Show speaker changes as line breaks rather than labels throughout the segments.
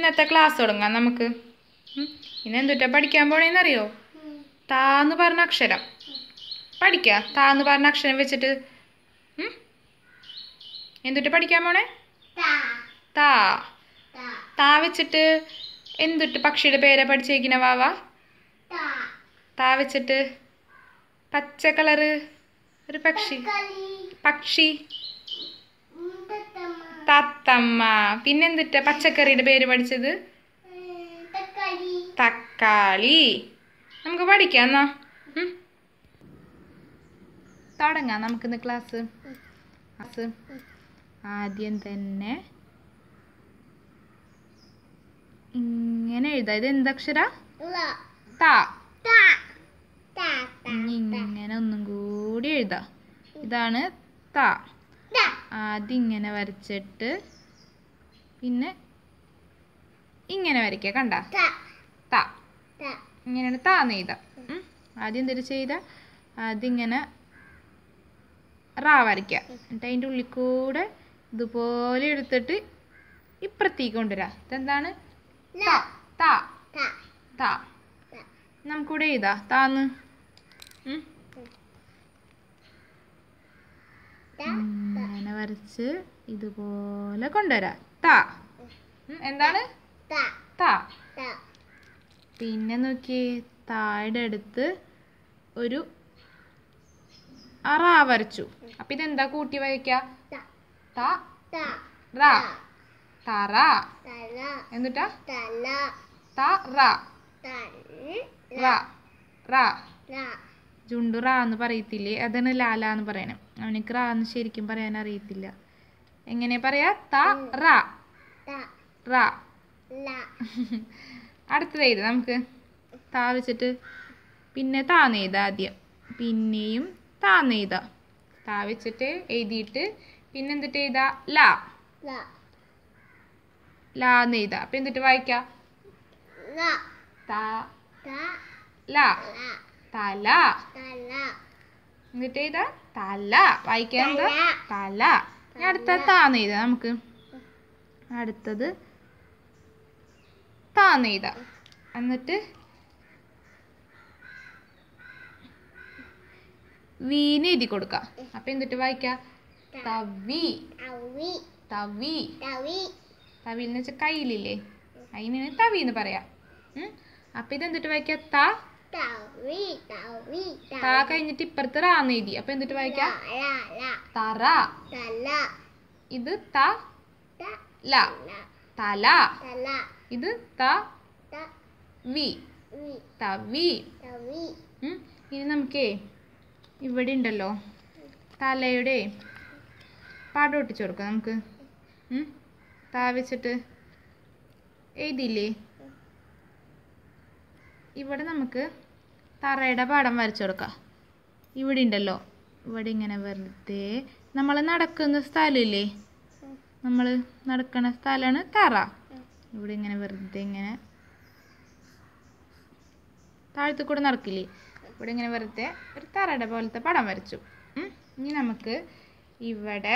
ഇന്നത്തെ ക്ലാസ് തുടങ്ങാം നമുക്ക് ഉം. ഇന്ന് എന്തുട്ടാ പഠിക്കാൻ പോണേന്നറിയോ താന്ന് പറഞ്ഞ അക്ഷരം പഠിക്ക താന്ന് പറഞ്ഞ അക്ഷരം വെച്ചിട്ട് ഉം. എന്തുട്ട് പഠിക്കാൻ പോണേ താ താ വെച്ചിട്ട് എന്തുട്ട് പക്ഷിയുടെ പേരെ പഠിച്ചേക്കുന്ന വാവ താ വെച്ചിട്ട് പച്ച കളറ് ഒരു പക്ഷി പക്ഷി തത്തമ്മ പിന്നെന്തിട്ട പച്ചക്കറിയുടെ പേര് പഠിച്ചത് തക്കാളി നമുക്ക് പഠിക്കാം എന്നാ ഉം. തുടങ്ങാം നമുക്കിന്ന് ക്ലാസ് ക്ലാസ് ആദ്യം തന്നെ ഇങ്ങനെ എഴുതാം ഇത് എന്തക്ഷര താ ഇനി ഇങ്ങനെ ഒന്നും കൂടി എഴുതാം ഇതാണ് താ ആദ്യം ഇങ്ങനെ വരച്ചിട്ട് പിന്നെ ഇങ്ങനെ വരയ്ക്കുക കണ്ട താ ഇങ്ങനെയാണ് താന്ന് എഴുതാം ഉം. ആദ്യം എന്തൊരു ചെയ്ത ആദ്യം ഇങ്ങനെ റാ വരയ്ക്കുക എന്നിട്ട് അതിൻ്റെ ഉള്ളിൽ കൂടെ ഇതുപോലെ എടുത്തിട്ട് ഇപ്പുറത്തേക്ക് കൊണ്ടുവരാം ഇതെന്താണ് താ താ താ നമുക്കിവിടെ എഴുതാ താന്ന് ഉം. ഇങ്ങനെ വരച്ച് ഇതുപോലെ കൊണ്ടുവരാം താ ഉം, എന്താണ് താ പിന്നെ നോക്കിയേ താഴെ അടുത്ത് ഒരു അറ വരച്ചു അപ്പൊ ഇതെന്താ കൂട്ടി വരയ്ക്ക ത റ തറ എന്നിട്ടാ ത റ റ റ ജുണ്ടു റാ എന്ന് പറയത്തില്ലേ അതാണ് ലാല എന്ന് പറയണം അവനിക്ക് റാ എന്ന് ശരിക്കും പറയാൻ അറിയത്തില്ല എങ്ങനെ പറയാ ത റ റ അടുത്തത് എഴുതാം നമുക്ക് താ വെച്ചിട്ട് പിന്നെ താന്ന് എഴുതാം ആദ്യം പിന്നെയും താന്ന് എഴുതാം താ വെച്ചിട്ട് എഴുതിയിട്ട് പിന്നെ എന്തിട്ട് എഴുതാ ല ല എന്ന് എഴുതാം അപ്പൊ എന്തിട്ട് വായിക്കാം ത ല തല എന്നിട്ട് എഴുതാ തല വായിക്കാൻ എന്താ തല ഇനി അടുത്ത താന്ന് എഴുതാം നമുക്ക് അടുത്തത് താന്ന് എഴുതാം എന്നിട്ട് വീന് എഴുതി കൊടുക്കാം അപ്പൊ എന്നിട്ട് വായിക്കാം തവി തവി തവി എന്ന് വെച്ചാൽ കയ്യിലില്ലേ അതിനാണ് തവി എന്ന് പറയാം ഉം. അപ്പൊ ഇത് എന്നിട്ട് വായിക്കാം ത താ കഴിഞ്ഞിട്ട് ഇപ്പുറത്ത് റാന്ന് എഴുതി അപ്പൊ എന്നിട്ട് വായിക്കാം തറ ഇത് ത ല തല ഇത് ത വി തവി ഉം. ഇനി നമുക്കേ ഇവിടെ ഉണ്ടല്ലോ തലയുടെ പടം ഒട്ടിച്ചു കൊടുക്കാം നമുക്ക് ഉം. താ വെച്ചിട്ട് എഴുതിയില്ലേ ഇവിടെ നമുക്ക് തറയുടെ പടം വരച്ചു കൊടുക്കാം ഇവിടെ ഉണ്ടല്ലോ ഇവിടെ ഇങ്ങനെ വെറുതെ നമ്മൾ നടക്കുന്ന സ്ഥലമില്ലേ നമ്മൾ നടക്കുന്ന സ്ഥലമാണ് തറ ഇവിടെ ഇങ്ങനെ വെറുതെ ഇങ്ങനെ താഴത്തു കൂടെ നടക്കില്ലേ ഇവിടെ ഇങ്ങനെ വെറുതെ ഒരു തറയുടെ പോലത്തെ പടം വരച്ചു ഉം. ഇനി നമുക്ക് ഇവിടെ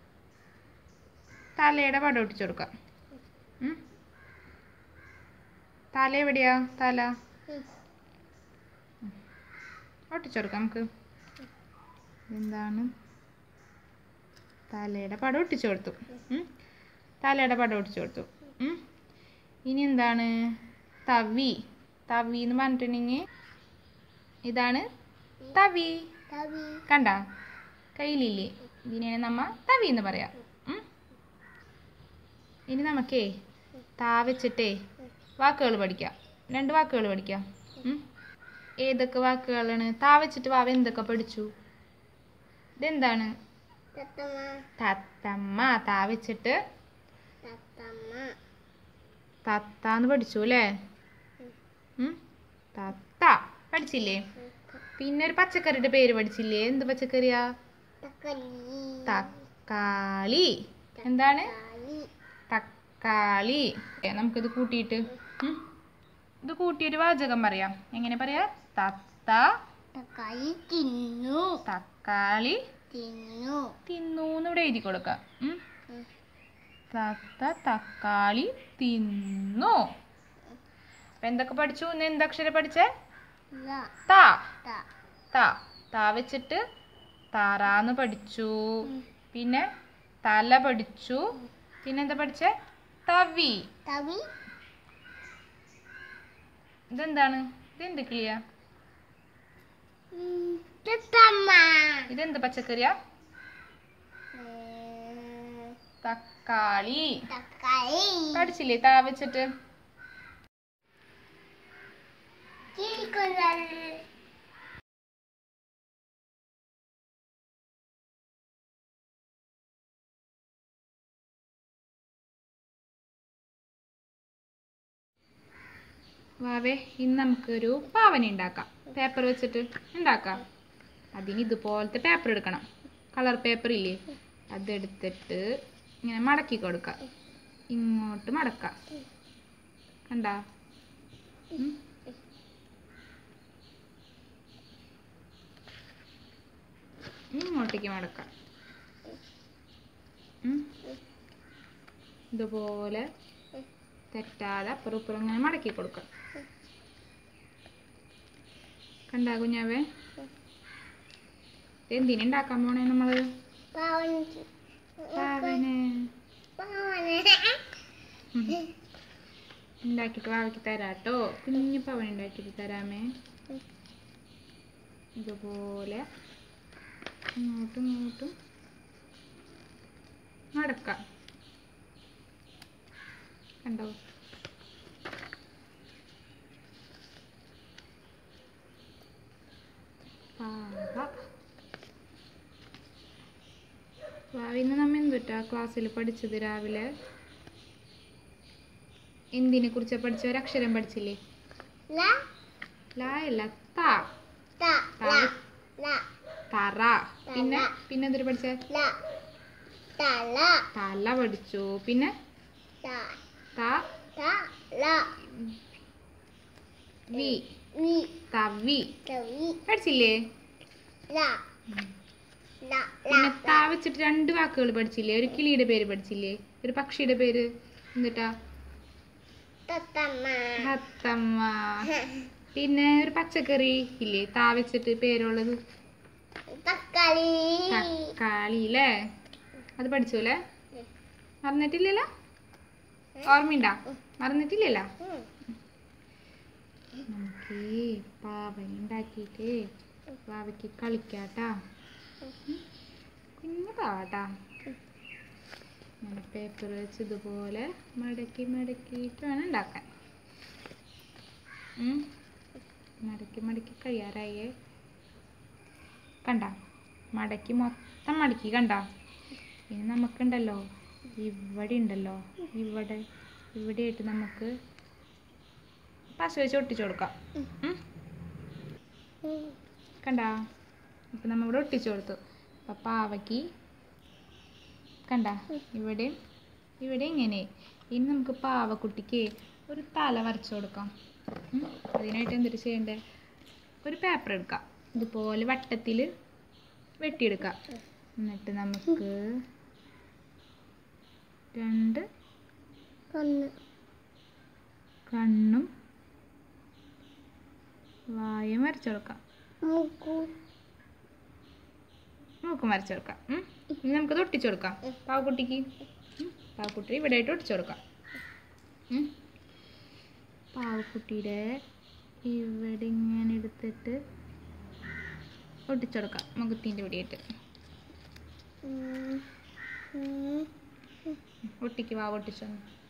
തലയുടെ പടം ഒട്ടിച്ചു കൊടുക്കാം ഉം. തല എവിടെയാ തല ഒട്ടിച്ചു കൊടുക്കാം നമുക്ക് എന്താണ് തലയുടെ പടം ഒട്ടിച്ചു കൊടുത്തു ഉം. തലയുടെ പടം ഒട്ടിച്ചു കൊടുത്തു ഉം. ഇനി എന്താണ് തവി തവി എന്ന് പറഞ്ഞിട്ടുണ്ടെങ്കിൽ ഇതാണ് തവി കണ്ട കയ്യിലില്ലേ ഇതിനെയാണ് നമ്മ തവി എന്ന് പറയാം ഉം. ഇനി നമുക്കേ താ വെച്ചിട്ടേ വാക്കുകൾ പഠിക്കാം രണ്ട് വാക്കുകൾ പഠിക്കാം ഉം. ഏതൊക്കെ വാക്കുകളാണ് താ വെച്ചിട്ട് വാവ എന്തൊക്കെ പഠിച്ചു ഇതെന്താണ് തത്തമ്മ താ വെച്ചിട്ട് തത്താന്ന് പഠിച്ചു അല്ലേ ഉം. തത്ത പഠിച്ചില്ലേ പിന്നെ ഒരു പച്ചക്കറിയുടെ പേര് പഠിച്ചില്ലേ എന്ത് പച്ചക്കറിയാ തക്കാളി എന്താണ് തക്കാളി ഏ, നമുക്കിത് കൂട്ടിയിട്ട് ഉം. ഇത് കൂട്ടിയൊരു വാചകം പറയാം എങ്ങനെ പറയാ തത്ത
തിന്നു
തക്കാളി
തിന്നു
തിന്നു ഇവിടെ എഴുതി കൊടുക്കാം ഉം. തത്ത തക്കാളി തിന്നു അപ്പൊ എന്തൊക്കെ പഠിച്ചു ഇന്ന് എന്തക്ഷരം പഠിച്ചേ
ല
താ
ത
താ താ വെച്ചിട്ട് താറാന്ന് പഠിച്ചു പിന്നെ തല പഠിച്ചു പിന്നെ എന്താ പഠിച്ചേ തവി
തവി
ഇതെന്താണ് ഇതെന്ത് കിളിയാ
തത്തമ്മ
ഇതെന്ത് പച്ചക്കറിയാ തക്കാളി
തക്കാളി
പഠിച്ചില്ലേ താ വെച്ചിട്ട്
കിളിക്കുഴൽ
വാവേ ഇന്ന് നമുക്കൊരു പാവന ഉണ്ടാക്കാം പേപ്പർ വെച്ചിട്ട് ഉണ്ടാക്കാം അതിന് ഇതുപോലത്തെ പേപ്പർ എടുക്കണം കളർ പേപ്പർ ഇല്ലേ അതെടുത്തിട്ട് ഇങ്ങനെ മടക്കി കൊടുക്കാം ഇങ്ങോട്ട് മടക്കാം കണ്ടാ ഉം. ഇങ്ങോട്ടേക്ക് മടക്കാം ഉം. ഇതുപോലെ തെറ്റാതെ അപ്പുറം ഇപ്പുറം ഇങ്ങനെ മടക്കി കൊടുക്കാം കണ്ടാ കുഞ്ഞാവേ എന്തിനുണ്ടാക്കാൻ പോണേ നമ്മള്
പവൻ
പാവന്
പവന്
ഉണ്ടാക്കിയിട്ട് വാവയ്ക്ക് തരാട്ടോ കുഞ്ഞു പവൻ ഉണ്ടാക്കിയിട്ട് തരാമേ ഇതുപോലെ ഇങ്ങോട്ടും ഇങ്ങോട്ടും മടക്കാം കണ്ടോ പാവ ഇന്ന് നമ്മ എന്തുട്ടാ ക്ലാസ്സിൽ പഠിച്ചത് രാവിലെ എന്തിനെ കുറിച്ചാ പഠിച്ച ഒരു അക്ഷരം പഠിച്ചില്ലേ
ല
ലാ അല്ല താ
ത ല ല
തറ പിന്നെ പിന്നെ എന്തൊരു പഠിച്ച
ല തല
തല പഠിച്ചു പിന്നെ
ത
ത
ത ല
വി
വി
തവി
തവി
പഠിച്ചില്ലേ
ല ല ല
പിന്നെ താ വെച്ചിട്ട് രണ്ട് വാക്കുകൾ പഠിച്ചില്ലേ ഒരു കിളിയുടെ പേര് പഠിച്ചില്ലേ ഒരു പക്ഷിയുടെ പേര് എന്നിട്ടാ
തത്തമ്മ
ഹത്തമ്മ പിന്നെ ഒരു പച്ചക്കറി ഇല്ലേ താ വെച്ചിട്ട് പേരുള്ളത്
തക്കാളി
തക്കാളി അല്ലേ അത് പഠിച്ചു അല്ലേ മറന്നിട്ടില്ലല്ലോ ഓർമ്മയുണ്ടാ മറന്നിട്ടില്ലല്ലോ
ഉം.
നമുക്ക് പാവന ഉണ്ടാക്കിയിട്ട് പാവയ്ക്ക് കളിക്കാട്ടാ ഉം. കുഞ്ഞു പാവാട്ടാ അങ്ങനെ പേപ്പർ വെച്ച് ഇതുപോലെ മടക്കി മടക്കിയിട്ട് വേണം ഉണ്ടാക്കാൻ ഉം. മടക്കി മടക്കി കഴിയാറായേ കണ്ട മടക്കി മൊത്തം മടക്കി കണ്ട ഇനി നമുക്കുണ്ടല്ലോ ഇവിടെ ഉണ്ടല്ലോ ഇവിടെ ഇവിടെയായിട്ട് നമുക്ക് പശ വെച്ച് ഒട്ടിച്ചു കൊടുക്കാം ഉം.
ഉം.
കണ്ട ഇപ്പം നമ്മൾ ഇവിടെ ഒട്ടിച്ചു കൊടുത്തു അപ്പം പാവയ്ക്ക് കണ്ട ഇവിടെ ഇവിടെ ഇങ്ങനെ ഇനി നമുക്ക് പാവക്കുട്ടിക്ക് ഒരു തല വരച്ചു കൊടുക്കാം ഉം. അതിനായിട്ട് എന്തൊരു ചെയ്യണ്ടേ ഒരു പേപ്പർ എടുക്കാം ഇതുപോലെ വട്ടത്തിൽ വെട്ടിയെടുക്കാം എന്നിട്ട് നമുക്ക് രണ്ട്
കണ്ണ്
കണ്ണും വായും വരച്ചു കൊടുക്കാം
മൂക്കു
മൂക്കും വരച്ചു കൊടുക്കാം ഉം. ഇനി നമുക്കത് ഒട്ടിച്ചു കൊടുക്കാം പാവക്കുട്ടിക്ക് ഉം. പാവക്കുട്ടി ഇവിടെ ആയിട്ട് ഒട്ടിച്ചു കൊടുക്കാം ഉം. പാവക്കുട്ടിയുടെ ഇവിടെ ഇങ്ങനെ എടുത്തിട്ട് ഒട്ടിച്ചു കൊടുക്കാം മുഖത്തിൻ്റെ ഇവിടെയായിട്ട്
ഉം. ഉം.
ഒട്ടിക്ക് വാവ ഒട്ടിച്ചു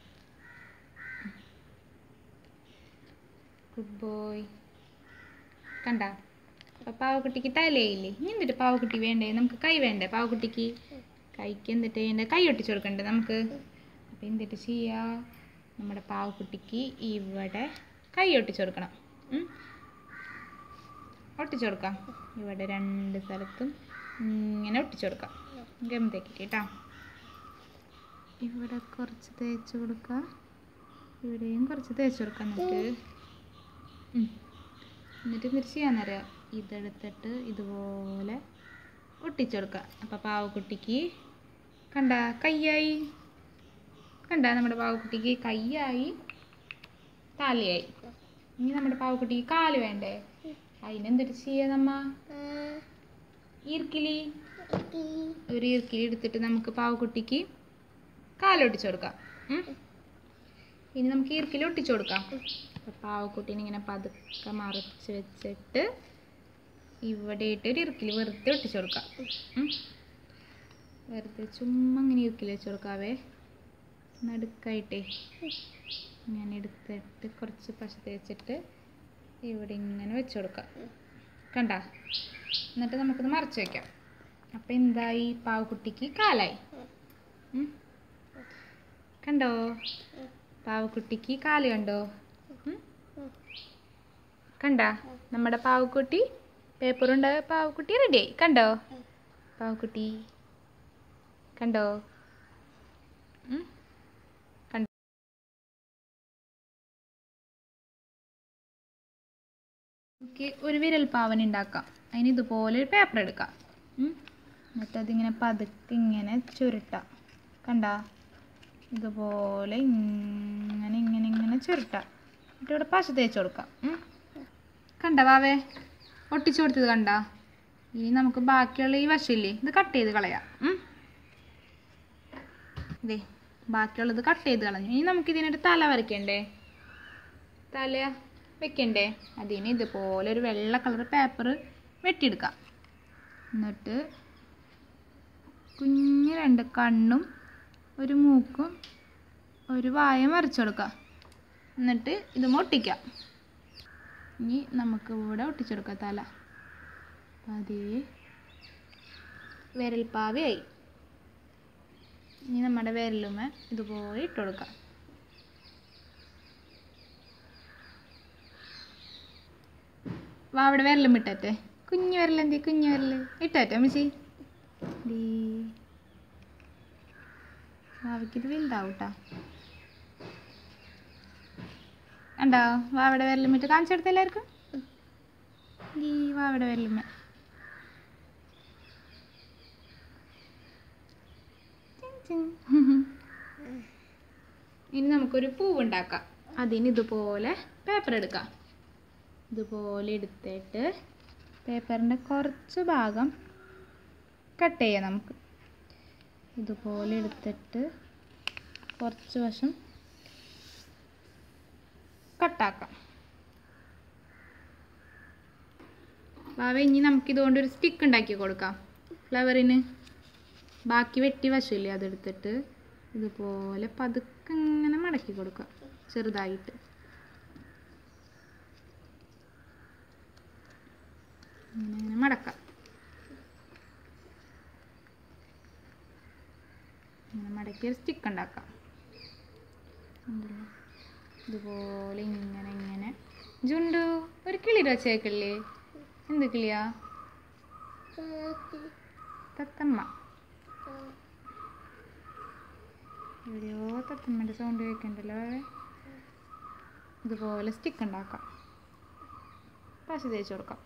ഗുഡ് ബോയ് കണ്ട അപ്പൊ പാവക്കുട്ടിക്ക് തലയില്ലേ ഇനി എന്നിട്ട് പാവക്കുട്ടി വേണ്ടേ നമുക്ക് കൈ വേണ്ടേ പാവക്കുട്ടിക്ക് കൈക്ക് എന്നിട്ട് വേണ്ടേ കൈ ഒട്ടിച്ചു കൊടുക്കണ്ടേ നമുക്ക് അപ്പൊ എന്നിട്ട് ചെയ്യാ നമ്മുടെ പാവക്കുട്ടിക്ക് ഇവിടെ കൈ ഒട്ടിച്ചു കൊടുക്കണം ഉം. ഒട്ടിച്ചു കൊടുക്കാം ഇവിടെ രണ്ട് സ്ഥലത്തും ഇങ്ങനെ ഒട്ടിച്ചു കൊടുക്കാം ഗം തേക്കിട്ട് കേട്ടോ ഇവിടെ കുറച്ച് തേച്ച് കൊടുക്കാം ഇവിടെയും കുറച്ച് തേച്ച് കൊടുക്കാം എന്നിട്ട് ഉം. എന്നിട്ട് എന്തിട്ട് ചെയ്യാന്നറിയാം ഇതെടുത്തിട്ട് ഇതുപോലെ ഒട്ടിച്ചു കൊടുക്കാം അപ്പം പാവക്കുട്ടിക്ക് കണ്ട കയ്യായി കണ്ട നമ്മുടെ പാവക്കുട്ടിക്ക് കൈയായി തലയായി ഇനി നമ്മുടെ പാവക്കുട്ടിക്ക് കാല് വേണ്ടേ അതിനെന്തൊരു ചെയ്യാ നമ്മ
ആ
ഈർക്കിലി
ഈ
ഒരു ഈർക്കിലി എടുത്തിട്ട് നമുക്ക് പാവക്കുട്ടിക്ക് കാലൊട്ടിച്ചു കൊടുക്കാം ഉം. ഇനി നമുക്ക് ഈർക്കിലി ഒട്ടിച്ചു കൊടുക്കാം അപ്പൊ പാവക്കുട്ടീനെ ഇങ്ങനെ പതുക്കെ മറച്ച് വെച്ചിട്ട് ഇവിടെ ഇട്ട് ഒരു ഇറുക്കിൽ വെറുതെ ഒട്ടിച്ചു കൊടുക്കാം ഉം. വെറുതെ ചുമ്മാ ഇങ്ങനെ ഇറുക്കിൽ വെച്ച് കൊടുക്കാവേ നടുക്കായിട്ടേ ഇങ്ങനെ എടുത്തിട്ട് കുറച്ച് പശ തേച്ചിട്ട് ഇവിടെ ഇങ്ങനെ വെച്ച് കൊടുക്കാം കണ്ട എന്നിട്ട് നമുക്കിത് മറച്ച് വെക്കാം അപ്പം എന്തായി പാവക്കുട്ടിക്ക് കാലായി ഉം. കണ്ടോ പാവക്കുട്ടിക്ക് കാല് കണ്ടോ ഉം. കണ്ട നമ്മുടെ പാവക്കുട്ടി പേപ്പറുണ്ട് പാവക്കുട്ടി റെഡിയായി കണ്ടോ പാവക്കുട്ടി കണ്ടോ ഉം. കണ്ടോ നമുക്ക് ഒരു വിരൽ പാവൻ ഉണ്ടാക്കാം അതിന് ഇതുപോലെ ഒരു പേപ്പർ എടുക്കാം ഉം. എന്നിട്ട് അതിങ്ങനെ പതുക്കെ ഇങ്ങനെ ചുരുട്ടാം കണ്ട ഇതുപോലെ ഇങ്ങനെ ഇങ്ങനെ ഇങ്ങനെ ചുരുട്ടാം എന്നിട്ട് ഇവിടെ പശ തേച്ച് കൊടുക്കാം ഉം. കണ്ട വാവേ ഒട്ടിച്ചു കൊടുത്തത് കണ്ട ഇനി നമുക്ക് ബാക്കിയുള്ള ഈ വശമില്ലേ ഇത് കട്ട് ചെയ്ത് കളയാം ഉം. ദേ ബാക്കിയുള്ളത് കട്ട് ചെയ്ത് കളഞ്ഞു ഇനി നമുക്ക് ഇതിനൊരു തല വരയ്ക്കണ്ടേ തല വെക്കണ്ടേ അതിന് ഇതുപോലെ ഒരു വെള്ള കളർ പേപ്പർ വെട്ടിയെടുക്കാം എന്നിട്ട് കുഞ്ഞ് രണ്ട് കണ്ണും ഒരു മൂക്കും ഒരു വായം വരച്ചു കൊടുക്കാം എന്നിട്ട് ഇത് ഒട്ടിക്കാം ഇനി നമുക്ക് ഇവിടെ ഒട്ടിച്ചെടുക്കാം തല അതേ വിരൽപ്പാവയായി ഇനി നമ്മുടെ വിരലുമ ഇതുപോലെ ഇട്ട് കൊടുക്കാം വാ അവിടെ വിരലും ഇട്ടേ കുഞ്ഞു വിരലെന്തേ കുഞ്ഞു വിരല് ഇട്ടേ മിച്ചി ദീ വാവയ്ക്കിത് വലുതാവൂട്ടാ ഉണ്ടോ വാവയുടെ വിരലുമിട്ട് കാണിച്ചെടുത്ത എല്ലാവർക്കും ഈ വാവയുടെ വിരലുമ്മ ചിൻ ചിൻ. ഇനി നമുക്കൊരു പൂവ് ഉണ്ടാക്കാം അതിന് ഇതുപോലെ പേപ്പർ എടുക്കാം ഇതുപോലെ എടുത്തിട്ട് പേപ്പറിൻ്റെ കുറച്ച് ഭാഗം കട്ട് ചെയ്യാം നമുക്ക് ഇതുപോലെ എടുത്തിട്ട് കുറച്ച് വശം കട്ടാക്കാം വാവ ഇനി നമുക്ക് ഇതുകൊണ്ട് ഒരു സ്റ്റിക്ക് ഉണ്ടാക്കി കൊടുക്കാം ഫ്ലവറിന് ബാക്കി വെട്ടി വശമില്ലേ അതെടുത്തിട്ട് ഇതുപോലെ പതുക്കെ ഇങ്ങനെ മടക്കി കൊടുക്കാം ചെറുതായിട്ട് ഇങ്ങനെ ഇങ്ങനെ മടക്കാം ഇങ്ങനെ മടക്കി ഒരു സ്റ്റിക്ക് ഉണ്ടാക്കാം ഉണ്ടല്ലോ. ഇതുപോലെ ഇങ്ങനെ ഇങ്ങനെ ജുണ്ടു ഒരു കിളി വെച്ചേക്കില്ലേ എന്ത് കിളിയാ
കാക്കി
തത്തമ്മ എവിടെയോ തത്തമ്മയുടെ സൗണ്ട് കേൾക്കണ്ടല്ലോ വേറെ ഇതുപോലെ സ്റ്റിക്ക് ഉണ്ടാക്കാം പശ തേച്ച് കൊടുക്കാം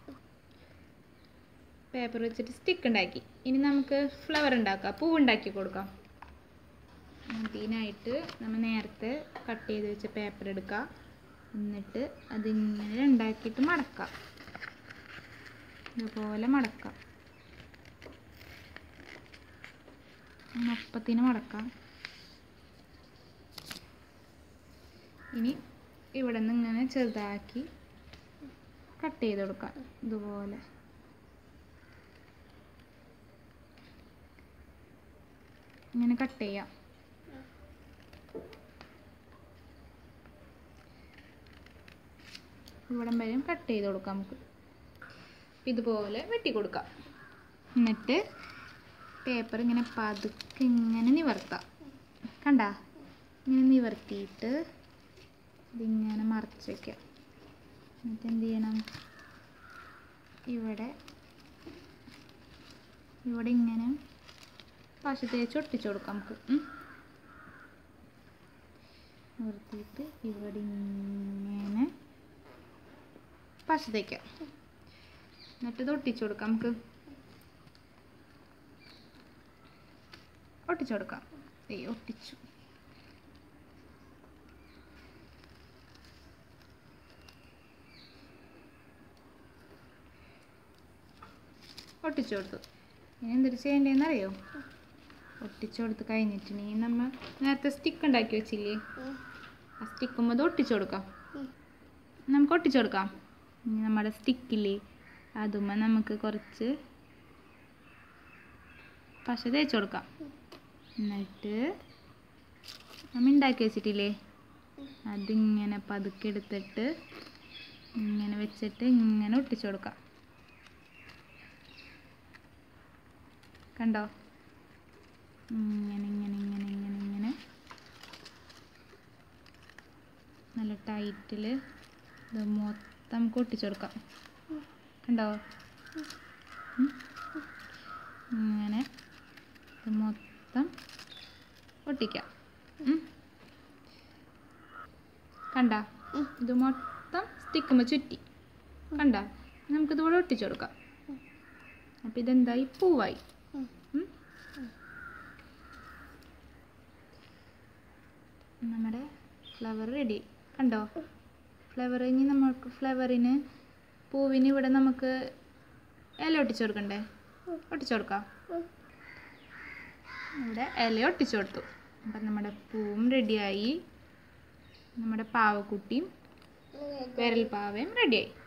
പേപ്പർ വെച്ചിട്ട് സ്റ്റിക്ക് ഉണ്ടാക്കി ഇനി നമുക്ക് ഫ്ലവർ ഉണ്ടാക്കാം പൂവ് ഉണ്ടാക്കി കൊടുക്കാം അതിനായിട്ട് നമ്മൾ നേരത്തെ കട്ട് ചെയ്ത് വെച്ച പേപ്പർ എടുക്കുക എന്നിട്ട് അതിങ്ങനെ രണ്ടാക്കിയിട്ട് മടക്കാം ഇതുപോലെ മടക്കാം അങ്ങനെ ഒപ്പത്തിന് മടക്കാം ഇനി ഇവിടെ നിന്ന് ഇങ്ങനെ ചെറുതാക്കി കട്ട് ചെയ്ത് കൊടുക്കാം ഇതുപോലെ ഇങ്ങനെ കട്ട് ചെയ്യാം ഇവിടം വരെയും കട്ട് ചെയ്ത് കൊടുക്കാം നമുക്ക് ഇതുപോലെ വെട്ടി കൊടുക്കാം എന്നിട്ട് പേപ്പർ ഇങ്ങനെ പതുക്കെ ഇങ്ങനെ നിവർത്താം കണ്ട ഇങ്ങനെ നിവർത്തിയിട്ട് ഇതിങ്ങനെ മറച്ച് വയ്ക്കാം എന്നിട്ട് എന്ത് ചെയ്യണം ഇവിടെ ഇവിടെ ഇങ്ങനെ പശ തേച്ച് ഒട്ടിച്ചു കൊടുക്കാം നമുക്ക് ഉം. നിവർത്തിയിട്ട് ഇവിടെ ഇങ്ങനെ പശ തേക്കാം എന്നിട്ട് ഇത് ഒട്ടിച്ചു കൊടുക്കാം നമുക്ക് ഒട്ടിച്ചു കൊടുക്കാം ഏയ് ഒട്ടിച്ചു ഒട്ടിച്ചു കൊടുത്തു ഇനി എന്തൊരു ചെയ്യേണ്ടതെന്ന് അറിയോ ഒട്ടിച്ചു കൊടുത്ത് കഴിഞ്ഞിട്ടുണ്ടെങ്കിൽ നമ്മൾ നേരത്തെ സ്റ്റിക്ക് ഉണ്ടാക്കി വെച്ചില്ലേ ആ സ്റ്റിക്കുമ്പോൾ അത് ഒട്ടിച്ചു കൊടുക്കാം നമുക്ക് ഒട്ടിച്ചു കൊടുക്കാം ഇനി നമ്മുടെ സ്റ്റിക്കില്ലേ അതുമ്പോൾ നമുക്ക് കുറച്ച് പശ തേച്ച് കൊടുക്കാം എന്നിട്ട് നമ്മൾ ഉണ്ടാക്കി വെച്ചിട്ടില്ലേ അതിങ്ങനെ പതുക്കെ എടുത്തിട്ട് ഇങ്ങനെ വെച്ചിട്ട് ഇങ്ങനെ ഒട്ടിച്ചു കൊടുക്കാം കണ്ടോ ഇങ്ങനെ ഇങ്ങനെ ഇങ്ങനെ ഇങ്ങനെ ഇങ്ങനെ നല്ല ടൈറ്റിൽ ഇത് മൊത്തം നമുക്ക് ഒട്ടിച്ചു കൊടുക്കാം കണ്ടോ ഉം. ഇങ്ങനെ ഇത് മൊത്തം ഒട്ടിക്കാം ഉം. കണ്ട ഇത് മൊത്തം സ്റ്റിക്കുമ്പോൾ ചുറ്റി കണ്ട നമുക്കിതുപോലെ ഒട്ടിച്ചു കൊടുക്കാം അപ്പം ഇതെന്തായി പൂവായി ഉം. നമ്മുടെ ഫ്ലവർ റെഡി കണ്ടോ ഫ്ലവർ ഇനി നമുക്ക് ഫ്ലവറിന് പൂവിന് ഇവിടെ നമുക്ക് ഇല ഒട്ടിച്ചു കൊടുക്കണ്ടേ ഒട്ടിച്ചു കൊടുക്കാം ഇവിടെ ഇല ഒട്ടിച്ചു കൊടുത്തു അപ്പം നമ്മുടെ പൂവും റെഡിയായി നമ്മുടെ പാവക്കുട്ടിയും വിരൽ പാവയും റെഡിയായി